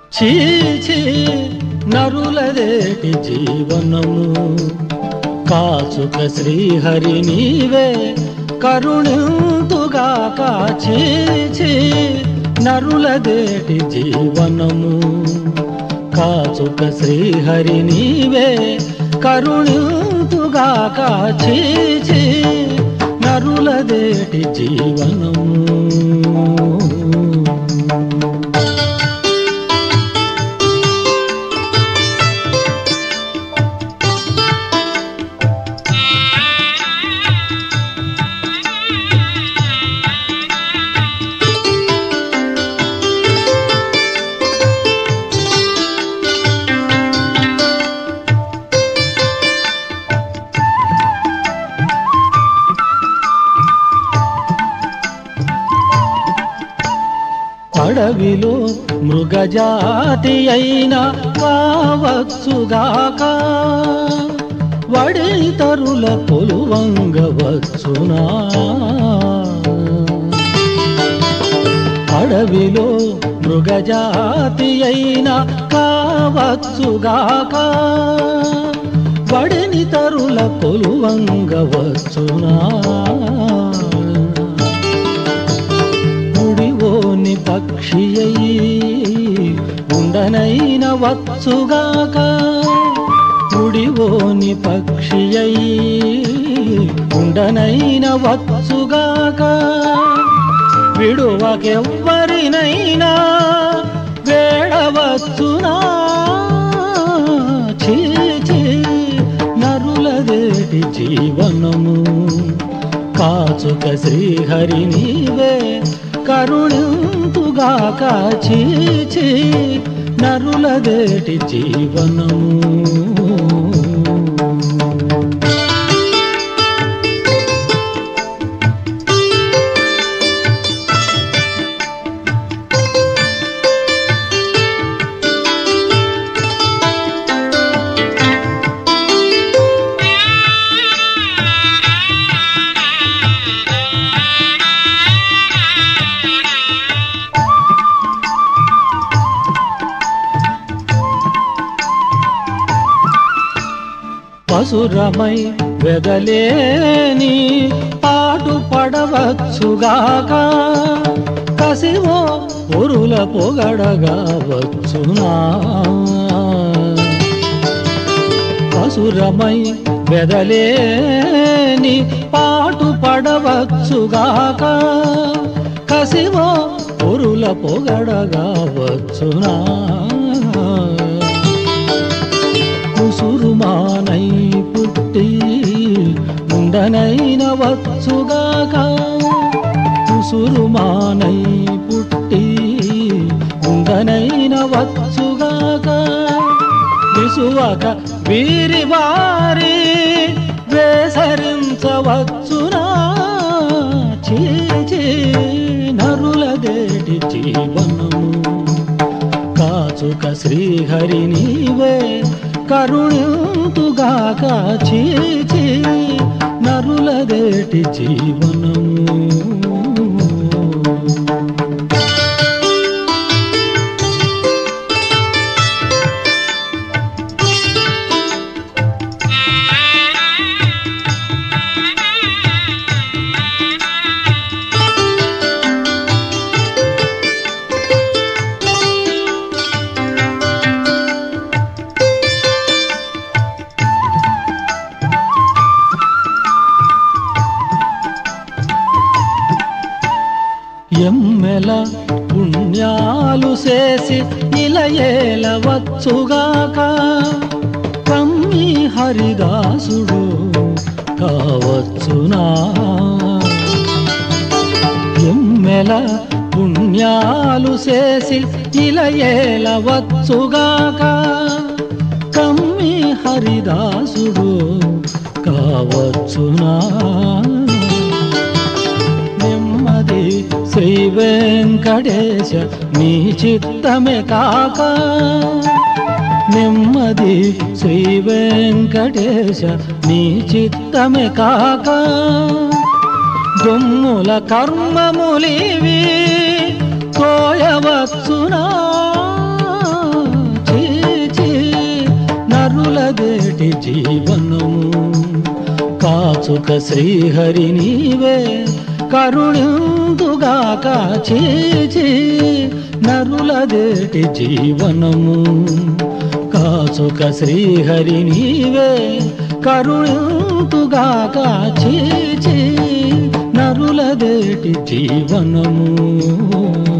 చీచి నరులదేటి జీవనము కాచుక శ్రీహరి నీవే కరుణింతుగాక చీచి నరులదేటి జీవనము కాచుక శ్రీహరి నీవే కరుణింతుగాక చీచి నరులదేటి జీవనము అడవిలో మృగజాతి అయిన కావచ్చుగాక వడితరుల కొలువంగవచ్చునా అడవిలో మృగజాతి అయిన కావచ్చుగాక వడిని తరుల కొలువంగవచ్చునా ముడివోని పక్షి అయి ఉండనైన వచ్చుగాక ముడివోని పక్షి అయి ఉండనైన వచ్చుగాక విడువకెవ్వరినైనా వేడవచ్చునా చీచి నరులదేటి జీవనము కాచుక శ్రీహరి నీవే కరుణింతుగాక చీచి నరులదేటి జీవనము పశురమై వెదలేని పాటు పడవచ్చుగాక కసివో పొరుల పొగడగా వచ్చునా పశురమై వెదలేని పాటు పడవచ్చుగాక కసివో పొరుల పొగడగా వచ్చునా కుసురుమానై పుట్టి ఉండనైన వచ్చుగాక కుసురుమానై పుట్టి ఉండనైన వచ్చుగాక విసువక వీరి వారి వేసరించవచ్చునా చీచి నరులదేటి జీవనము కాచుక శ్రీహరి నీవే కరుణింతుగాక చీచి నరులదేటి జీవనము ఎమ్మెల పుణ్యాలు చేసి ఇలయేల వచ్చుగాక కమ్మి హరిదాసుడు కావచ్చునా ఎమ్మెల పుణ్యాలు చేసి ఇలయేల వచ్చుగాక కమ్మి హరిదాసుడు కావచ్చునా నెమ్మది శ్రీ వెంకటేశ నీ చిత్తమే కాక నెమ్మది శ్రీ వెంకటేశ నీ చిత్తమే కాక దొమ్ముల కర్మములివి తోయవచ్చునా నరులదేటి జీవనము కాచుక శ్రీహరి నీవే కరుణిందుగాక చీచి నరులదేటి జీవనము కాచుక శ్రీహరి నీవే కరుణిందుగాక చీచి నరులదేటి జీవనము